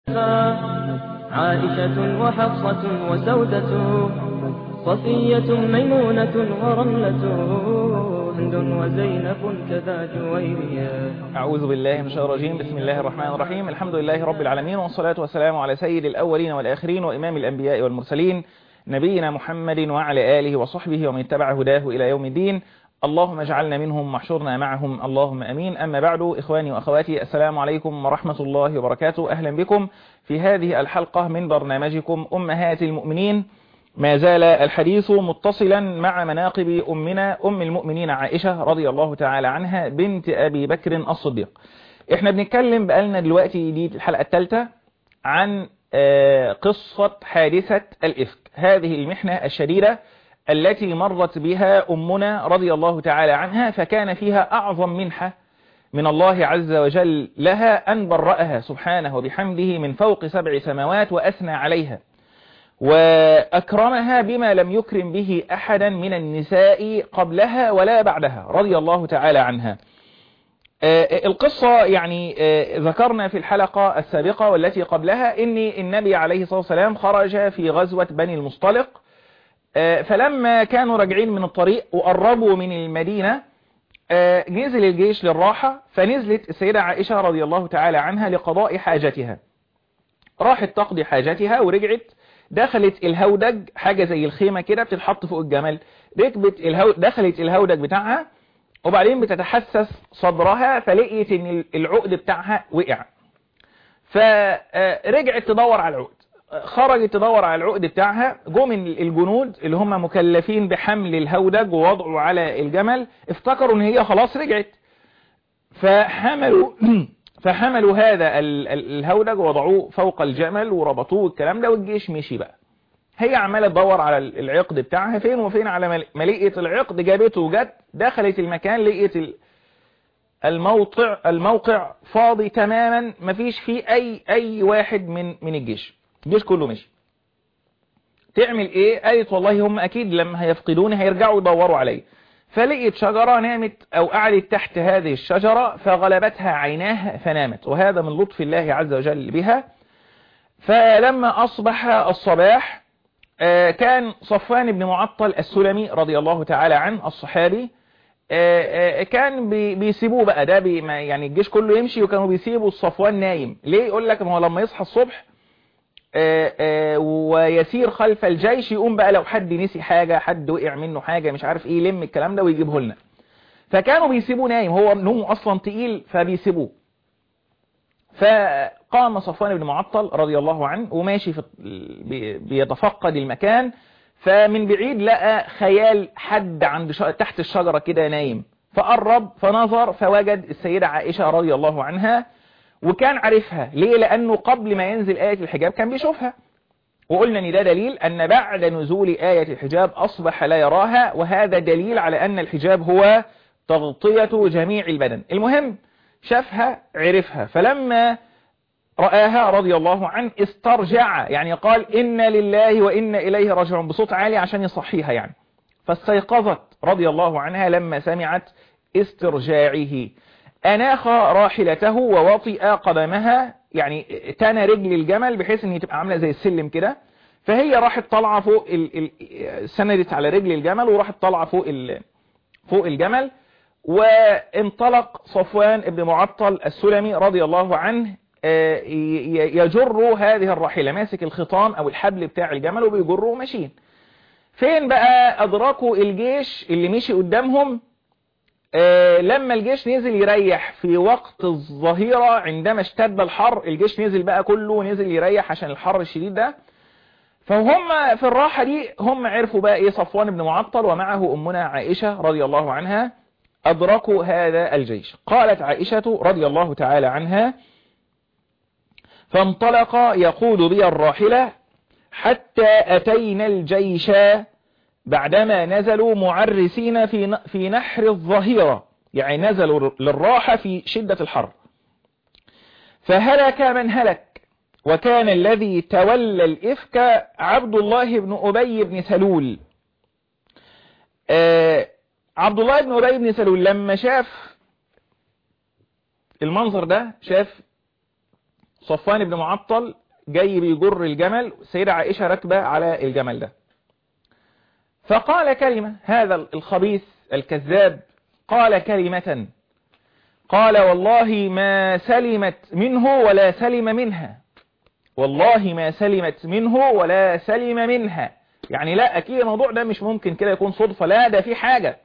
عائشة وحفصة وسودة صفية ميمونة ورملة هند وزينب كذا جويريا أعوذ بالله من الشيطان الرجيم بسم الله الرحمن الرحيم الحمد لله رب العالمين والصلاة والسلام على سيد الأولين والآخرين وإمام الأنبياء والمرسلين نبينا محمد وعلى آله وصحبه ومن اتبع هداه إلى يوم الدين اللهم اجعلنا منهم محشورنا معهم اللهم أمين أما بعد إخواني وأخواتي السلام عليكم ورحمة الله وبركاته أهلا بكم في هذه الحلقة من برنامجكم أمهات المؤمنين ما زال الحديث متصلا مع مناقب أمنا أم المؤمنين عائشة رضي الله تعالى عنها بنت أبي بكر الصديق احنا بنتكلم بقالنا دلوقتي دي الحلقة الثالثة عن قصة حادثة الإفك هذه المحنة الشديدة التي مرت بها أمنا رضي الله تعالى عنها فكان فيها أعظم منحة من الله عز وجل لها أن برأها سبحانه وبحمده من فوق سبع سماوات وأثنى عليها وأكرمها بما لم يكرم به أحدا من النساء قبلها ولا بعدها رضي الله تعالى عنها القصة يعني ذكرنا في الحلقة السابقة والتي قبلها ان النبي عليه الصلاة والسلام خرج في غزوة بني المصطلق فلما كانوا راجعين من الطريق وقربوا من المدينة نزل الجيش للراحة فنزلت السيدة عائشة رضي الله تعالى عنها لقضاء حاجتها راحت تقضي حاجتها ورجعت دخلت الهودج حاجة زي الخيمة كده بتتحط فوق الجمل ركبت الهو... دخلت الهودج بتاعها وبعدين بتتحسس صدرها فلقيت ان العقد بتاعها وقع فرجعت تدور على العقد خرجت تدور على العقد بتاعها جو من الجنود اللي هم مكلفين بحمل الهودج ووضعه على الجمل افتكروا ان هي خلاص رجعت فحملوا فحملوا هذا الهودج ووضعوه فوق الجمل وربطوه الكلام ده والجيش مشي بقى هي عمالة تدور على العقد بتاعها فين وفين على ما لقيت العقد جابته وجت دخلت المكان لقيت الموقع الموقع فاضي تماما مفيش فيه اي اي واحد من من الجيش الجيش كله مشي تعمل ايه قالت والله هم اكيد لما هيفقدوني هيرجعوا يدوروا عليا فلقيت شجرة نامت او قعدت تحت هذه الشجرة فغلبتها عيناها فنامت وهذا من لطف الله عز وجل بها فلما اصبح الصباح كان صفوان بن معطل السلمي رضي الله تعالى عنه الصحابي كان بيسيبوه بقى ده بي يعني الجيش كله يمشي وكانوا بيسيبوا الصفوان نايم ليه يقول لك ما هو لما يصحى الصبح ويسير خلف الجيش يقوم بقى لو حد نسي حاجة حد وقع منه حاجة مش عارف ايه يلم الكلام ده ويجيبه لنا فكانوا بيسيبوه نايم هو نومه اصلا تقيل فبيسيبوه فقام صفوان بن معطل رضي الله عنه وماشي في بيتفقد المكان فمن بعيد لقى خيال حد عند تحت الشجرة كده نايم فقرب فنظر فوجد السيدة عائشة رضي الله عنها وكان عارفها ليه لأنه قبل ما ينزل آية الحجاب كان بيشوفها وقلنا ان ده دليل أن بعد نزول آية الحجاب أصبح لا يراها وهذا دليل على أن الحجاب هو تغطية جميع البدن المهم شافها عرفها فلما رآها رضي الله عنه استرجع يعني قال إن لله وإن إليه راجعون بصوت عالي عشان يصحيها يعني فاستيقظت رضي الله عنها لما سمعت استرجاعه أناخ راحلته ووطئ قدمها يعني تنى رجل الجمل بحيث ان تبقى عاملة زي السلم كده فهي راحت طالعة فوق ال... ال... سندت على رجل الجمل وراحت طالعة فوق ال... فوق الجمل وانطلق صفوان بن معطل السلمي رضي الله عنه يجر هذه الراحلة ماسك الخطام او الحبل بتاع الجمل وبيجره ماشيين فين بقى ادركوا الجيش اللي مشي قدامهم لما الجيش نزل يريح في وقت الظهيرة عندما اشتد الحر الجيش نزل بقى كله نزل يريح عشان الحر الشديد ده فهم في الراحة دي هم عرفوا بقى ايه صفوان بن معطل ومعه امنا عائشة رضي الله عنها أدركوا هذا الجيش قالت عائشة رضي الله تعالى عنها فانطلق يقود بي الراحلة حتى أتينا الجيش بعدما نزلوا معرسين في في نحر الظهيرة يعني نزلوا للراحة في شدة الحر فهلك من هلك وكان الذي تولى الإفك عبد الله بن أبي بن سلول آه عبد الله بن أبي بن سلول لما شاف المنظر ده شاف صفوان بن معطل جاي بيجر الجمل سيدة عائشة راكبة على الجمل ده فقال كلمة هذا الخبيث الكذاب قال كلمة قال والله ما سلمت منه ولا سلم منها والله ما سلمت منه ولا سلم منها يعني لا أكيد الموضوع ده مش ممكن كده يكون صدفة لا ده في حاجة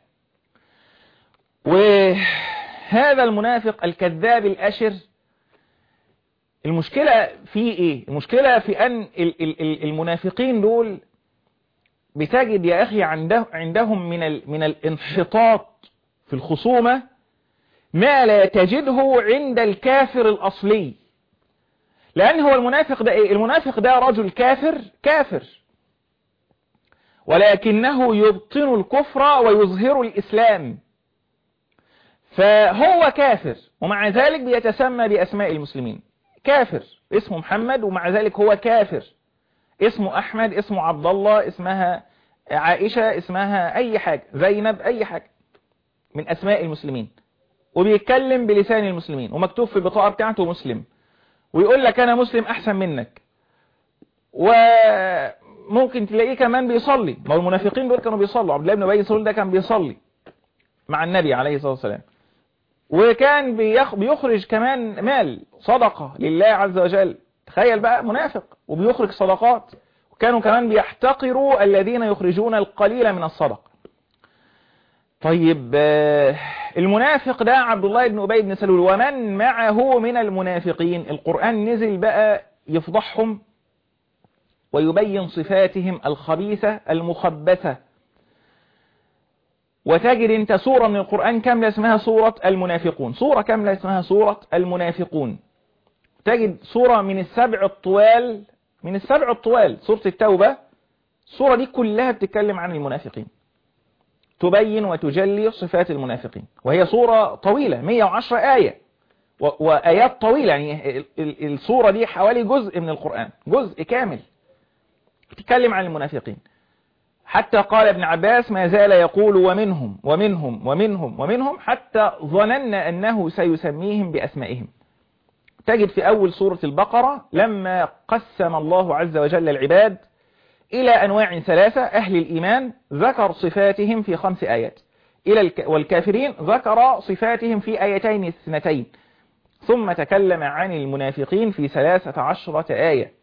وهذا المنافق الكذاب الأشر المشكلة في ايه المشكلة في ان المنافقين دول بتجد يا اخي عنده عندهم من من الانحطاط في الخصومة ما لا تجده عند الكافر الاصلي لان هو المنافق ده ايه المنافق ده رجل كافر كافر ولكنه يبطن الكفر ويظهر الاسلام فهو كافر ومع ذلك بيتسمى باسماء المسلمين كافر اسمه محمد ومع ذلك هو كافر اسمه أحمد اسمه عبد الله اسمها عائشة اسمها أي حاجة زينب أي حاجة من أسماء المسلمين وبيتكلم بلسان المسلمين ومكتوب في البطاقة بتاعته مسلم ويقول لك أنا مسلم أحسن منك وممكن تلاقيه كمان بيصلي ما هو المنافقين دول كانوا بيصلوا عبد الله بن أبي سلول ده كان بيصلي مع النبي عليه الصلاة والسلام وكان بيخرج كمان مال صدقة لله عز وجل تخيل بقى منافق وبيخرج صدقات وكانوا كمان بيحتقروا الذين يخرجون القليل من الصدقة طيب المنافق ده عبد الله بن أبي بن سلول ومن معه من المنافقين القرآن نزل بقى يفضحهم ويبين صفاتهم الخبيثة المخبثة وتجد انت سورة من القرآن كاملة اسمها سورة المنافقون سورة كاملة اسمها سورة المنافقون تجد سورة من السبع الطوال من السبع الطوال سورة التوبة السورة دي كلها بتتكلم عن المنافقين تبين وتجلي صفات المنافقين وهي سورة طويلة 110 آية وآيات طويلة يعني السورة دي حوالي جزء من القرآن جزء كامل بتتكلم عن المنافقين حتى قال ابن عباس ما زال يقول ومنهم ومنهم ومنهم ومنهم حتى ظننا أنه سيسميهم بأسمائهم تجد في أول سورة البقرة لما قسم الله عز وجل العباد إلى أنواع ثلاثة أهل الإيمان ذكر صفاتهم في خمس آيات إلى الك... والكافرين ذكر صفاتهم في آيتين اثنتين ثم تكلم عن المنافقين في ثلاثة عشرة آية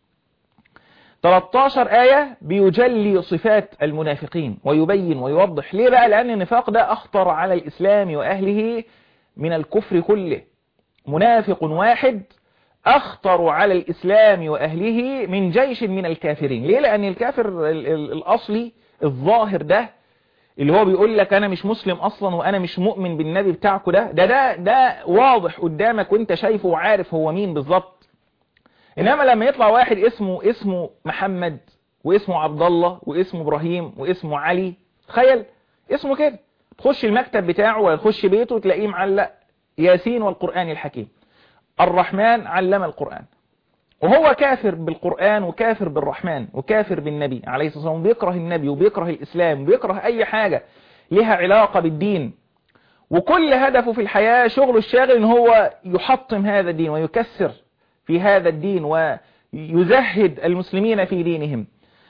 13 آية بيجلي صفات المنافقين ويبين ويوضح ليه بقى لأن النفاق ده أخطر على الإسلام وأهله من الكفر كله منافق واحد أخطر على الإسلام وأهله من جيش من الكافرين ليه لأن الكافر الأصلي الظاهر ده اللي هو بيقول لك أنا مش مسلم أصلا وأنا مش مؤمن بالنبي بتاعكو ده ده ده, ده واضح قدامك وانت شايفه وعارف هو مين بالظبط إنما لما يطلع واحد اسمه اسمه محمد واسمه عبد الله واسمه إبراهيم واسمه علي تخيل اسمه كده تخش المكتب بتاعه ولا تخش بيته تلاقيه معلق ياسين والقرآن الحكيم الرحمن علم القرآن وهو كافر بالقرآن وكافر بالرحمن وكافر بالنبي عليه الصلاة والسلام بيكره النبي وبيكره الإسلام وبيكره أي حاجة لها علاقة بالدين وكل هدفه في الحياة شغله الشاغل ان هو يحطم هذا الدين ويكسر في هذا الدين ويزهد المسلمين في دينهم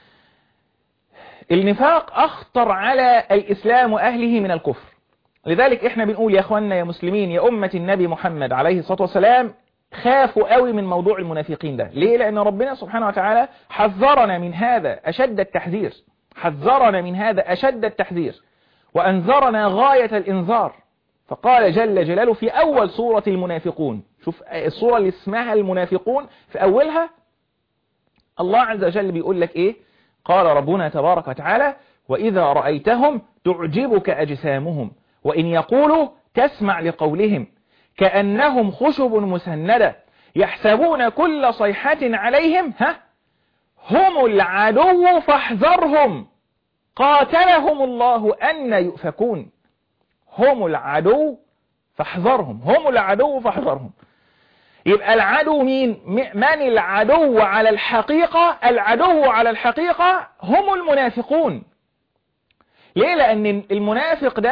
النفاق أخطر على الإسلام وأهله من الكفر لذلك احنا بنقول يا اخواننا يا مسلمين يا أمة النبي محمد عليه الصلاة والسلام خافوا قوي من موضوع المنافقين ده ليه لأن ربنا سبحانه وتعالى حذرنا من هذا أشد التحذير حذرنا من هذا أشد التحذير وأنذرنا غاية الإنذار فقال جل جلاله في أول سورة المنافقون شوف السورة اللي اسمها المنافقون في أولها الله عز وجل بيقول لك إيه قال ربنا تبارك وتعالى وإذا رأيتهم تعجبك أجسامهم وإن يقولوا تسمع لقولهم كأنهم خشب مسندة يحسبون كل صيحة عليهم ها هم العدو فاحذرهم قاتلهم الله أن يؤفكون هم العدو فاحذرهم هم العدو فاحذرهم يبقى العدو مين من العدو على الحقيقة العدو على الحقيقة هم المنافقون ليه لأن المنافق ده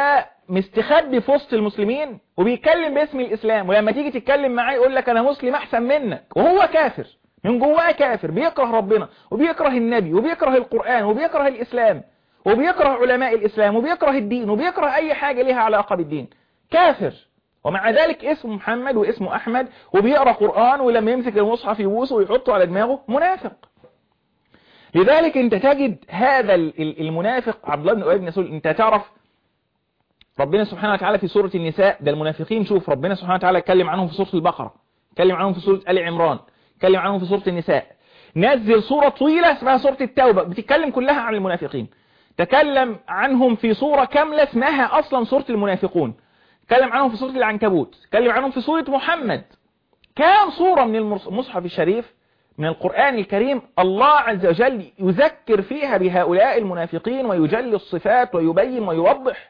مستخبي في وسط المسلمين وبيتكلم باسم الإسلام ولما تيجي تتكلم معاه يقول لك أنا مسلم أحسن منك وهو كافر من جواه كافر بيكره ربنا وبيكره النبي وبيكره القرآن وبيكره الإسلام وبيكره علماء الإسلام وبيكره الدين وبيكره أي حاجة لها علاقة بالدين كافر ومع ذلك اسمه محمد واسمه أحمد وبيقرأ قرآن ولما يمسك المصحف يبوسه ويحطه على دماغه منافق لذلك انت تجد هذا المنافق عبد الله بن أبي بن سلول انت تعرف ربنا سبحانه وتعالى في سورة النساء ده المنافقين شوف ربنا سبحانه وتعالى اتكلم عنهم في سورة البقرة اتكلم عنهم في سورة آل عمران اتكلم عنهم في سورة النساء نزل سورة طويلة اسمها سورة التوبة بتتكلم كلها عن المنافقين تكلم عنهم في سورة كاملة اسمها أصلا سورة المنافقون تكلم عنهم في سورة العنكبوت تكلم عنهم في سورة محمد كام سورة من المصحف الشريف من القرآن الكريم الله عز وجل يذكر فيها بهؤلاء المنافقين ويجلي الصفات ويبين ويوضح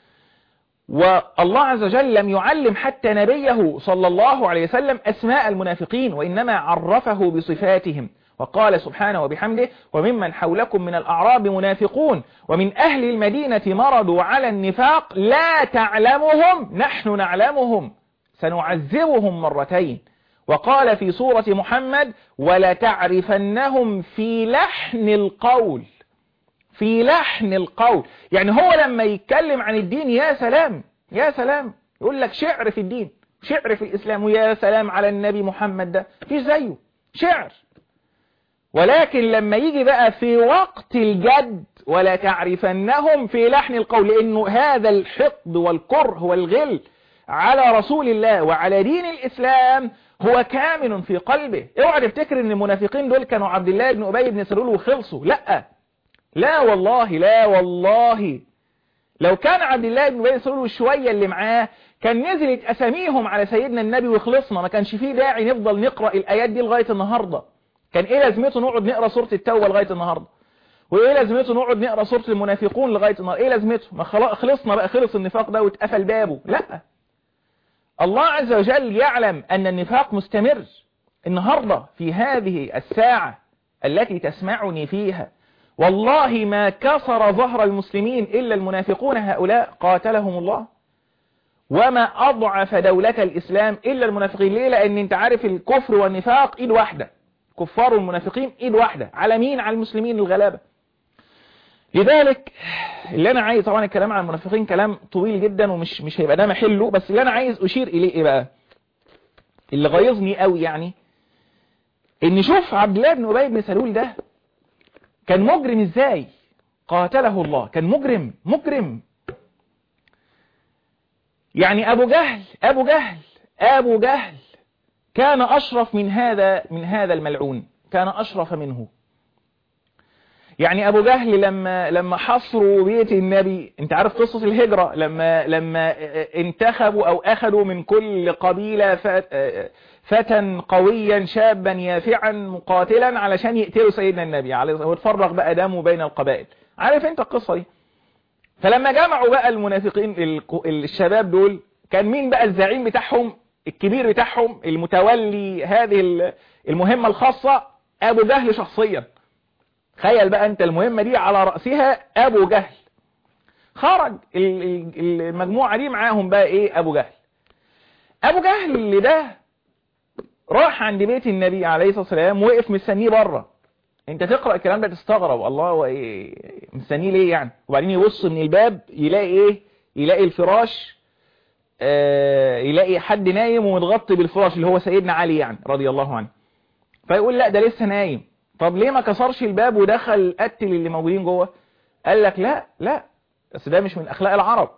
والله عز وجل لم يعلم حتى نبيه صلى الله عليه وسلم أسماء المنافقين وإنما عرفه بصفاتهم وقال سبحانه وبحمده وممن حولكم من الأعراب منافقون ومن أهل المدينة مرضوا على النفاق لا تعلمهم نحن نعلمهم سنعذبهم مرتين وقال في سورة محمد ولتعرفنهم في لحن القول في لحن القول يعني هو لما يتكلم عن الدين يا سلام يا سلام يقول لك شعر في الدين شعر في الإسلام ويا سلام على النبي محمد ده في زيه شعر ولكن لما يجي بقى في وقت الجد ولا تعرفنهم في لحن القول لأنه هذا الحقد والكره والغل على رسول الله وعلى دين الإسلام هو كامن في قلبه اوعى تفتكر ان المنافقين دول كانوا عبد الله بن أبي بن سلول وخلصوا لا لا والله لا والله لو كان عبد الله بن أبي بن سلول شوية اللي معاه كان نزلت أساميهم على سيدنا النبي وخلصنا ما كانش فيه داعي نفضل نقرأ الآيات دي لغاية النهاردة كان ايه لازمته نقعد نقرأ سورة التوبة لغاية النهاردة وايه لازمته نقعد نقرأ سورة المنافقون لغاية النهاردة ايه لازمته ما خلصنا بقى خلص النفاق ده واتقفل بابه لا الله عز وجل يعلم أن النفاق مستمر النهاردة في هذه الساعة التي تسمعني فيها والله ما كسر ظهر المسلمين إلا المنافقون هؤلاء قاتلهم الله وما أضعف دولة الإسلام إلا المنافقين ليه لأن انت عارف الكفر والنفاق إيد واحدة كفار المنافقين إيد واحدة على مين على المسلمين الغلابة لذلك اللي أنا عايز طبعا الكلام عن المنافقين كلام طويل جدا ومش مش هيبقى ده محله بس اللي أنا عايز أشير إليه إيه بقى اللي غيظني قوي يعني إن شوف عبد الله بن أبي بن سلول ده كان مجرم إزاي قاتله الله كان مجرم مجرم يعني أبو جهل أبو جهل أبو جهل كان أشرف من هذا من هذا الملعون كان أشرف منه يعني أبو جهل لما لما حصروا بيت النبي أنت عارف قصة الهجرة لما لما انتخبوا أو أخذوا من كل قبيلة فتى قويا شابا يافعا مقاتلا علشان يقتلوا سيدنا النبي عليه وتفرغ بقى دمه بين القبائل عارف أنت القصة دي فلما جمعوا بقى المنافقين الشباب دول كان مين بقى الزعيم بتاعهم الكبير بتاعهم المتولي هذه المهمة الخاصة أبو جهل شخصيا تخيل بقى أنت المهمة دي على رأسها أبو جهل خرج المجموعة دي معاهم بقى إيه أبو جهل أبو جهل اللي ده راح عند بيت النبي عليه الصلاة والسلام وقف مستنيه بره انت تقرأ الكلام ده تستغرب الله هو ايه مستنيه ليه يعني وبعدين يبص من الباب يلاقي ايه يلاقي الفراش آه يلاقي حد نايم ومتغطي بالفراش اللي هو سيدنا علي يعني رضي الله عنه فيقول لا ده لسه نايم طب ليه ما كسرش الباب ودخل قتل اللي موجودين جوه قال لك لا لا بس ده مش من اخلاق العرب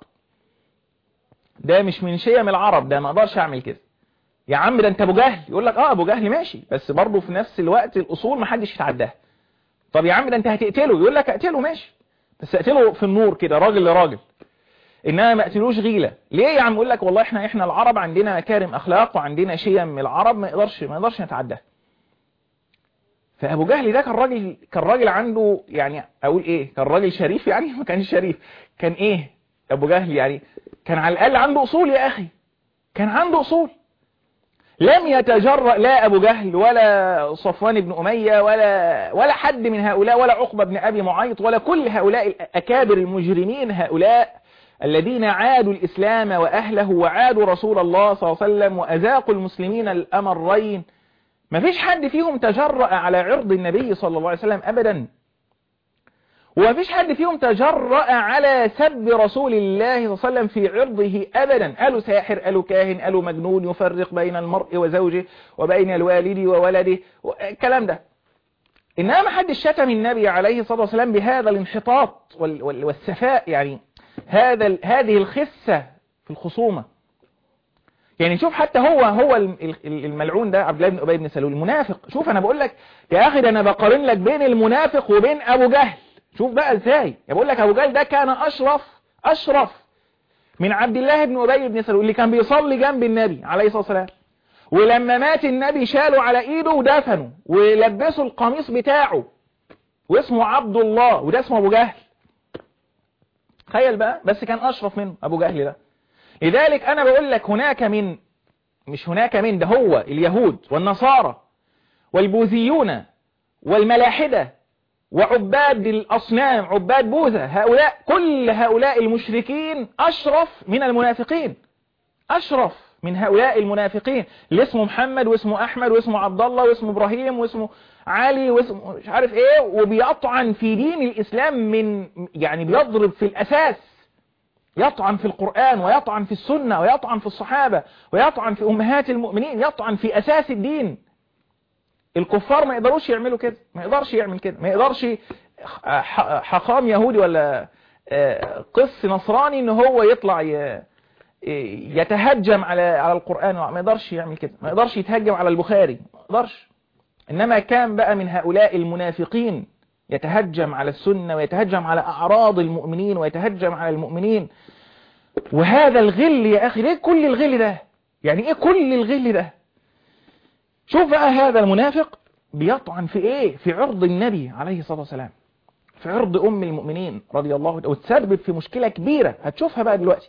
ده مش من شيم العرب ده ما اقدرش اعمل كده يا عم ده انت ابو جهل يقول لك اه ابو جهل ماشي بس برضه في نفس الوقت الاصول ما حدش يتعداها طب يا عم ده انت هتقتله يقول لك اقتله ماشي بس اقتله في النور كده راجل لراجل انما ما اقتلوش غيلة ليه يا عم يقول لك والله احنا احنا العرب عندنا مكارم اخلاق وعندنا شيم من العرب ما يقدرش ما يقدرش نتعداها فابو جهل ده كان راجل كان راجل عنده يعني اقول ايه كان راجل شريف يعني ما كانش شريف كان ايه ابو جهل يعني كان على الاقل عنده اصول يا اخي كان عنده اصول لم يتجرأ لا أبو جهل ولا صفوان بن أمية ولا ولا حد من هؤلاء ولا عقبة بن أبي معيط ولا كل هؤلاء الأكابر المجرمين هؤلاء الذين عادوا الإسلام وأهله وعادوا رسول الله صلى الله عليه وسلم وأذاقوا المسلمين الأمرين ما فيش حد فيهم تجرأ على عرض النبي صلى الله عليه وسلم أبدا وما فيش حد فيهم تجرأ على سب رسول الله صلى الله عليه وسلم في عرضه أبدا قالوا ساحر قالوا كاهن قالوا مجنون يفرق بين المرء وزوجه وبين الوالد وولده الكلام ده إنما ما حد شتم النبي عليه الصلاة والسلام بهذا الانحطاط والسفاء يعني هذا هذه الخسة في الخصومة يعني شوف حتى هو هو الملعون ده عبد الله بن ابي بن سلول المنافق شوف انا بقول لك يا اخي ده انا بقارن لك بين المنافق وبين ابو جهل شوف بقى ازاي بقول لك ابو جهل ده كان اشرف اشرف من عبد الله بن ابي بن سلول اللي كان بيصلي جنب النبي عليه الصلاه والسلام ولما مات النبي شالوا على ايده ودفنوا ولبسوا القميص بتاعه واسمه عبد الله وده اسمه ابو جهل تخيل بقى بس كان اشرف منه ابو جهل ده لذلك انا بقول لك هناك من مش هناك من ده هو اليهود والنصارى والبوذيون والملاحدة وعباد الأصنام عباد بوذا هؤلاء كل هؤلاء المشركين أشرف من المنافقين أشرف من هؤلاء المنافقين اللي اسمه محمد واسمه أحمد واسمه عبد الله واسمه إبراهيم واسمه علي واسمه مش عارف ايه وبيطعن في دين الإسلام من يعني بيضرب في الأساس يطعن في القرآن ويطعن في السنة ويطعن في الصحابة ويطعن في أمهات المؤمنين يطعن في أساس الدين الكفار ما يقدروش يعملوا كده ما يقدرش يعمل كده ما يقدرش حقام يهودي ولا قس نصراني ان هو يطلع يتهجم على على القرآن ما يقدرش يعمل كده ما يقدرش يتهجم على البخاري ما يقدرش إنما كان بقى من هؤلاء المنافقين يتهجم على السنة ويتهجم على أعراض المؤمنين ويتهجم على المؤمنين وهذا الغل يا أخي ليه كل الغل ده يعني إيه كل الغل ده شوف بقى هذا المنافق بيطعن في إيه في عرض النبي عليه الصلاة والسلام في عرض أم المؤمنين رضي الله عنها وتسبب في مشكلة كبيرة هتشوفها بقى دلوقتي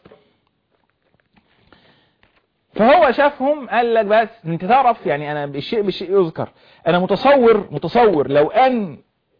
فهو شافهم قال لك بس انت تعرف يعني انا بالشيء بالشيء يذكر انا متصور متصور لو ان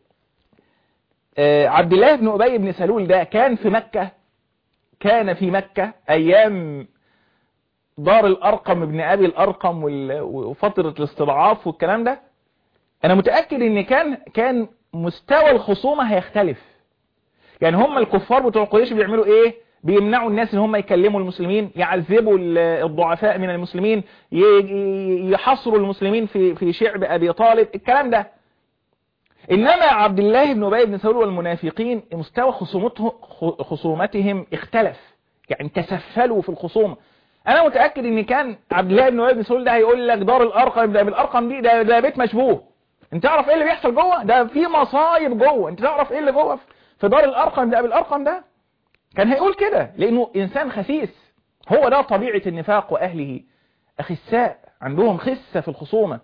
عبد الله بن أبي بن سلول ده كان في مكة كان في مكة أيام دار الأرقم ابن أبي الأرقم وفترة الاستضعاف والكلام ده أنا متأكد إن كان كان مستوى الخصومة هيختلف يعني هم الكفار بتوع قريش بيعملوا إيه بيمنعوا الناس ان هم يكلموا المسلمين يعذبوا الضعفاء من المسلمين يحصروا المسلمين في في شعب أبي طالب الكلام ده إنما عبد الله بن أبي بن سلول والمنافقين مستوى خصومته خصومتهم اختلف يعني تسفلوا في الخصومة أنا متأكد إن كان عبد الله بن أبي بن سلول ده هيقول لك دار الأرقم ده الأرقم دي ده, ده بيت مشبوه أنت تعرف إيه اللي بيحصل جوه ده في مصايب جوه أنت تعرف إيه اللي جوه في دار الأرقم ده بالأرقم ده كان هيقول كده لأنه إنسان خسيس هو ده طبيعة النفاق وأهله أخساء عندهم خسة في الخصومة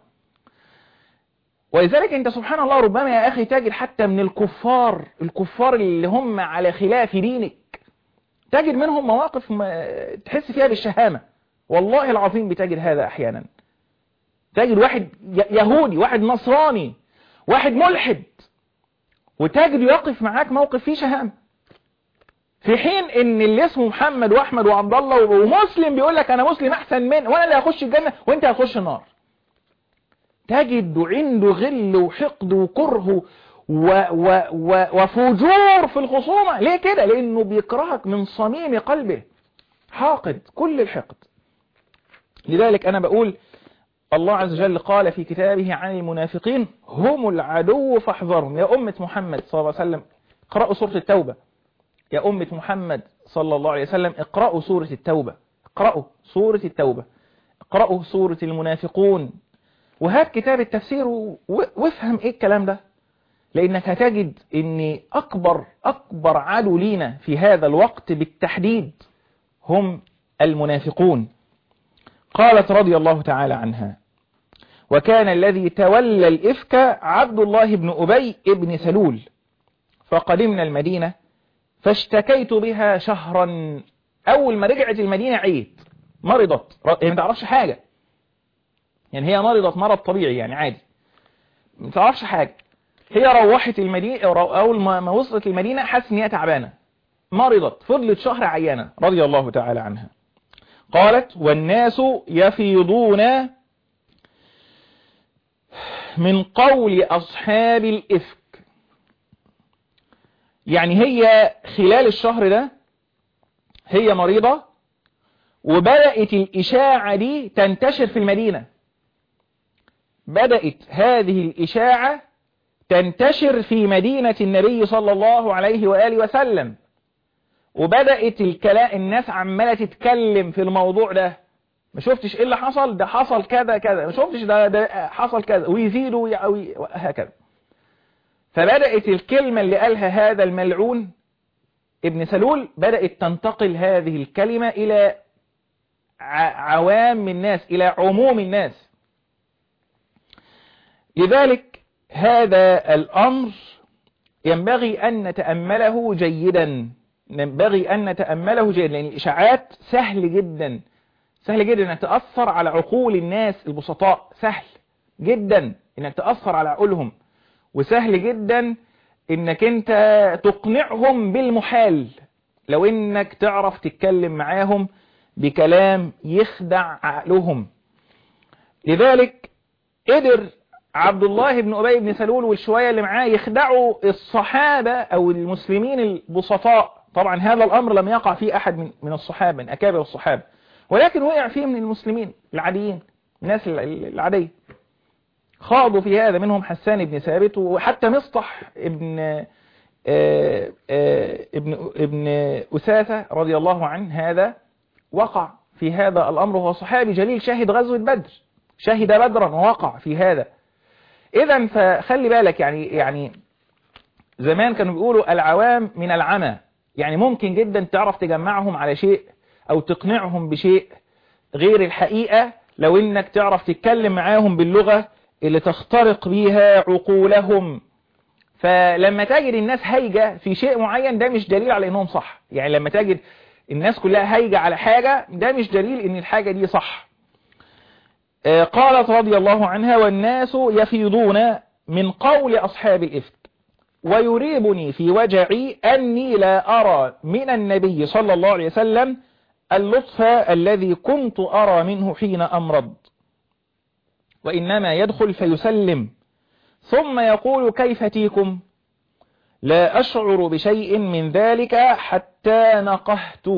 ولذلك انت سبحان الله ربما يا اخي تجد حتى من الكفار الكفار اللي هم على خلاف دينك تجد منهم مواقف تحس فيها بالشهامة والله العظيم بتجد هذا احيانا تجد واحد يهودي واحد نصراني واحد ملحد وتجد يقف معاك موقف فيه شهامة في حين ان اللي اسمه محمد واحمد وعبد الله ومسلم بيقول لك انا مسلم احسن من وانا اللي هخش الجنة وانت هتخش النار تجد عنده غل وحقد وكره و و و وفجور في الخصومة ليه كده لانه بيكرهك من صميم قلبه حاقد كل الحقد لذلك انا بقول الله عز وجل قال في كتابه عن المنافقين هم العدو فاحذرهم يا أمة محمد صلى الله عليه وسلم اقرأوا سورة التوبة يا أمة محمد صلى الله عليه وسلم اقرأوا سورة التوبة اقرأوا سورة التوبة اقرأوا سورة المنافقون وهات كتاب التفسير وافهم ايه الكلام ده لانك هتجد ان اكبر اكبر عدو لينا في هذا الوقت بالتحديد هم المنافقون قالت رضي الله تعالى عنها وكان الذي تولى الإفك عبد الله بن أبي بن سلول فقدمنا المدينة فاشتكيت بها شهرا أول ما رجعت المدينة عيت مرضت هي ما تعرفش حاجة يعني هي مرضت مرض طبيعي يعني عادي ما تعرفش حاجة هي روحت المدينة أول ما وصلت المدينة حاسس ان هي تعبانة مرضت فضلت شهر عيانة رضي الله تعالى عنها قالت والناس يفيضون من قول أصحاب الإفك يعني هي خلال الشهر ده هي مريضة وبدأت الإشاعة دي تنتشر في المدينة بدأت هذه الإشاعة تنتشر في مدينة النبي صلى الله عليه وآله وسلم وبدأت الكلام الناس عمالة تتكلم في الموضوع ده ما شفتش ايه اللي حصل ده حصل كذا كذا ما شفتش ده, ده حصل كذا ويزيدوا وهكذا فبدأت الكلمة اللي قالها هذا الملعون ابن سلول بدأت تنتقل هذه الكلمة إلى عوام الناس إلى عموم الناس لذلك هذا الأمر ينبغي أن نتأمله جيدا ينبغي أن نتأمله جيدا لأن الإشاعات سهل جدا سهل جدا أنك تأثر على عقول الناس البسطاء سهل جدا أنك تأثر على عقولهم وسهل جدا أنك أنت تقنعهم بالمحال لو أنك تعرف تتكلم معاهم بكلام يخدع عقلهم لذلك قدر عبد الله بن أبي بن سلول والشوية اللي معاه يخدعوا الصحابة أو المسلمين البسطاء طبعا هذا الأمر لم يقع فيه أحد من من الصحابة من أكابر الصحابة ولكن وقع فيه من المسلمين العاديين الناس العادية خاضوا في هذا منهم حسان بن ثابت وحتى مصطح ابن آآ آآ ابن ابن أساثة رضي الله عنه هذا وقع في هذا الأمر وهو صحابي جليل شاهد غزوة بدر شهد بدرا ووقع في هذا إذا فخلي بالك يعني يعني زمان كانوا بيقولوا العوام من العمى يعني ممكن جدا تعرف تجمعهم على شيء أو تقنعهم بشيء غير الحقيقة لو إنك تعرف تتكلم معاهم باللغة اللي تخترق بيها عقولهم فلما تجد الناس هايجة في شيء معين ده مش دليل على إنهم صح يعني لما تجد الناس كلها هايجة على حاجة ده مش دليل إن الحاجة دي صح قالت رضي الله عنها والناس يفيضون من قول أصحاب الإفك ويريبني في وجعي أني لا أرى من النبي صلى الله عليه وسلم اللطف الذي كنت أرى منه حين أمرض وإنما يدخل فيسلم ثم يقول كيف تيكم لا أشعر بشيء من ذلك حتى نقهت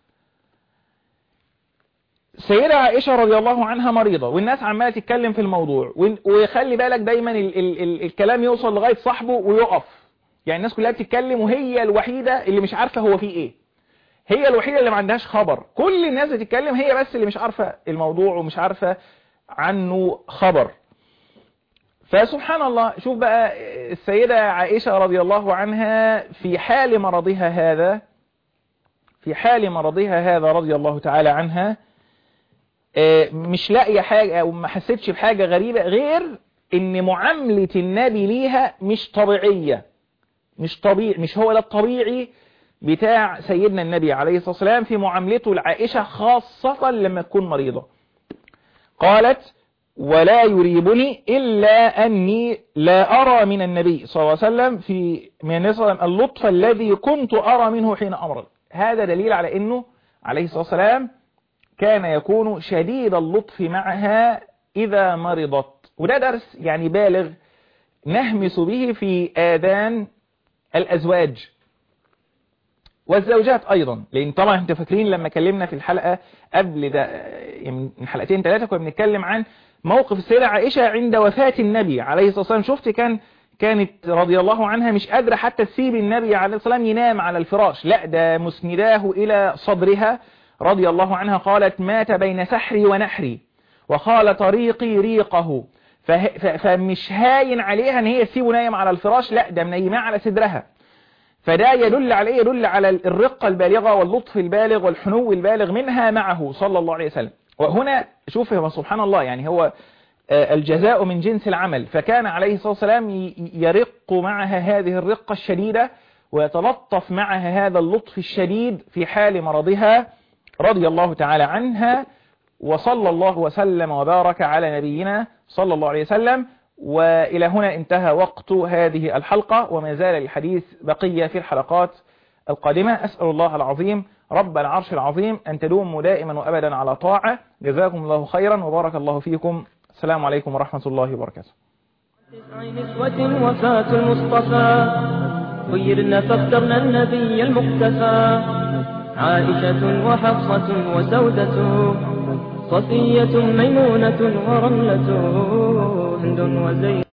سيدة عائشة رضي الله عنها مريضة والناس عمالة تتكلم في الموضوع ويخلي بالك دايما ال ال ال الكلام يوصل لغاية صاحبه ويقف يعني الناس كلها بتتكلم وهي الوحيدة اللي مش عارفة هو فيه ايه هي الوحيدة اللي ما عندهاش خبر كل الناس بتتكلم هي بس اللي مش عارفة الموضوع ومش عارفة عنه خبر فسبحان الله شوف بقى السيدة عائشة رضي الله عنها في حال مرضها هذا في حال مرضها هذا رضي الله تعالى عنها مش لاقية حاجة أو ما حسيتش بحاجة غريبة غير إن معاملة النبي ليها مش طبيعية مش طبيعي مش هو ده الطبيعي بتاع سيدنا النبي عليه الصلاة والسلام في معاملته لعائشة خاصة لما تكون مريضة قالت ولا يريبني إلا أني لا أرى من النبي صلى الله عليه وسلم في من النبي صلى الله عليه وسلم اللطف الذي كنت أرى منه حين أمرض هذا دليل على أنه عليه الصلاة والسلام كان يكون شديد اللطف معها إذا مرضت وده درس يعني بالغ نهمس به في آذان الأزواج والزوجات أيضا لأن طبعا انتوا فاكرين لما كلمنا في الحلقة قبل ده من حلقتين ثلاثة كنا بنتكلم عن موقف السيدة عائشة عند وفاة النبي عليه الصلاة والسلام شفت كان كانت رضي الله عنها مش قادرة حتى تسيب النبي عليه الصلاة والسلام ينام على الفراش لا ده مسنداه إلى صدرها رضي الله عنها قالت مات بين سحري ونحري وقال طريقي ريقه فمش هاين عليها ان هي تسيبه نايم على الفراش لا ده منيماه على صدرها فده يدل على ايه يدل على الرقة البالغة واللطف البالغ والحنو البالغ منها معه صلى الله عليه وسلم وهنا شوف سبحان الله يعني هو الجزاء من جنس العمل فكان عليه الصلاة والسلام يرق معها هذه الرقة الشديدة ويتلطف معها هذا اللطف الشديد في حال مرضها رضي الله تعالى عنها وصلى الله وسلم وبارك على نبينا صلى الله عليه وسلم وإلى هنا انتهى وقت هذه الحلقة وما زال الحديث بقية في الحلقات القادمة أسأل الله العظيم رب العرش العظيم أن تدوموا دائما وأبدا على طاعة جزاكم الله خيرا وبارك الله فيكم السلام عليكم ورحمة الله وبركاته تسع نسوة وفاة المصطفى خيرن فاخترن النبي المقتفى عائشة وحفصة وسودة صفية ميمونة ورملة هند وزينب